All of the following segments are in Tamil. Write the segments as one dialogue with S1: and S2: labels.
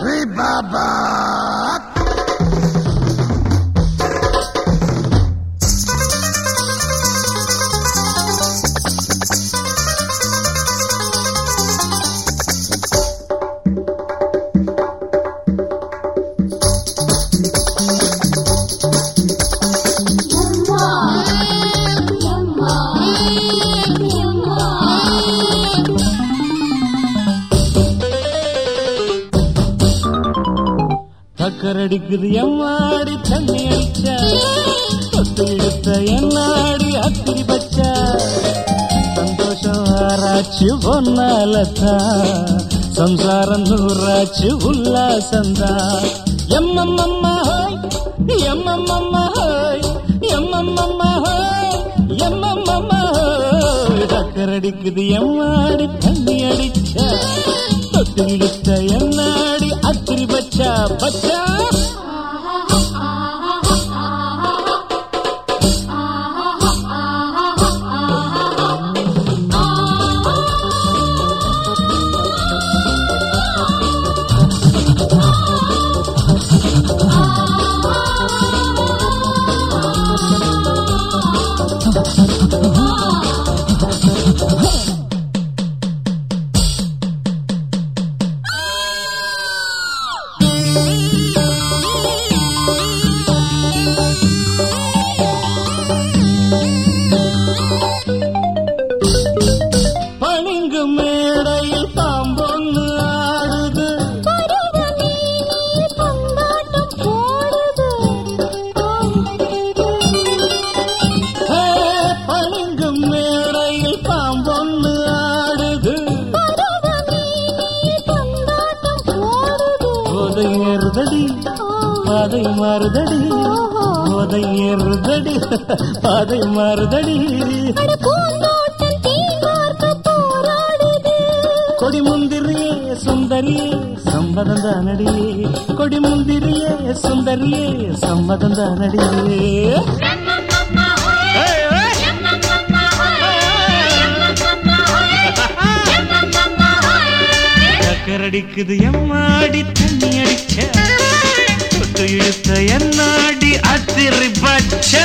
S1: அரே பாபா
S2: சக்கரடிக்குது எம்மாடி தண்ணி அடிச்சா தொட்டு இழுத்த என்னாடி அத்திரி பச்சா சந்தோஷம் ஆராய்ச்சி பொன்னாலத்தா சம்சாரம் நூறாச்சு உல்லாசந்தா எம்மம்மம்மா ஹோய் எம்மம்மம்மா ஹோய் எம்மம்மம்மா ஹோய் எம்மம்மம்மா ஹோய் சக்கரடிக்குது எம்மாடி தண்ணி அடிச்சா தொட்டு இழுத்த என்னாடி அத்திரி பச்சா பச்சா பணிங்கு மேடையில் பாம்பொன்னு ஆடுது ஹே, பணிங்கு மேடையில் பாம்பொன்னு ஆடுது போதை ஏறுதடி பாதை மாறுதடி போதை ஏறுதடி பாதை மாறுதடி கொடி முந்திரியே சுந்தரியே சம்மதம் தானடியே கொடி முந்திரியே சுந்தரியே சம்மதம் தானடியே சக்கரடிக்குது எம்மாடி தண்ணி அடிச்ச தொட்டு இழுத்த என்னாடி அத்திரி பச்சா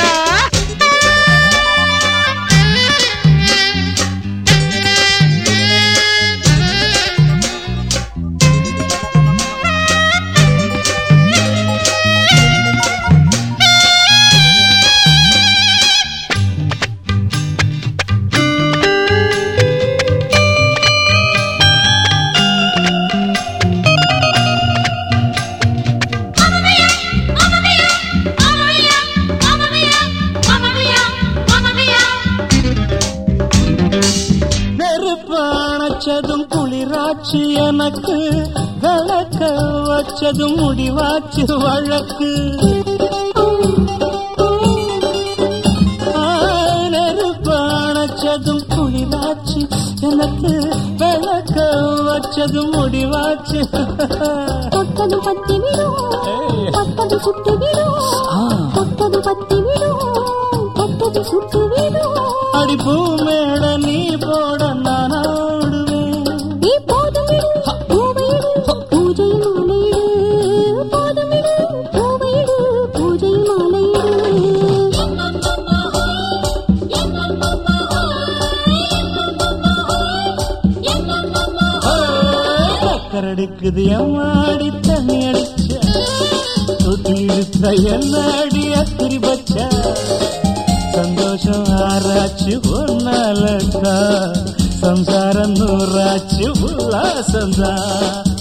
S2: நெருப்பானச்சதும் குளிராச்சு எனக்கு விளக்க வச்சதும் முடிவாச்சு வழக்கு ஆ, நெருப்பானச்சதும் குளிராச்சு எனக்கு விளக்க வச்சதும் முடிவாச்சு
S3: தொட்டது பத்தி விடும்
S2: ஏய்.
S3: தொட்டது சுட்டு விடும்
S2: ஆ.
S3: தொட்டது பத்தி விடும் தொட்டது சுட்டு விடும்
S2: அடிப்பூ மேட நீ போட நான் ஆடுவேன்
S3: நீ போதும் விடு பூவையிடு பூஜை மாலையிடு போதும் விடு பூவையிடு பூஜை
S2: கரடிக்குது எம்மாடி தண்ணி அடிச்ச தொட்டி இழுத்த என்னாடி அத்திரி பச்ச சந்தோஷம் ஆராய்ச்சி ஒன்னாலக்கா சம்சாரம் நூறாச்சு உல்லாசந்தா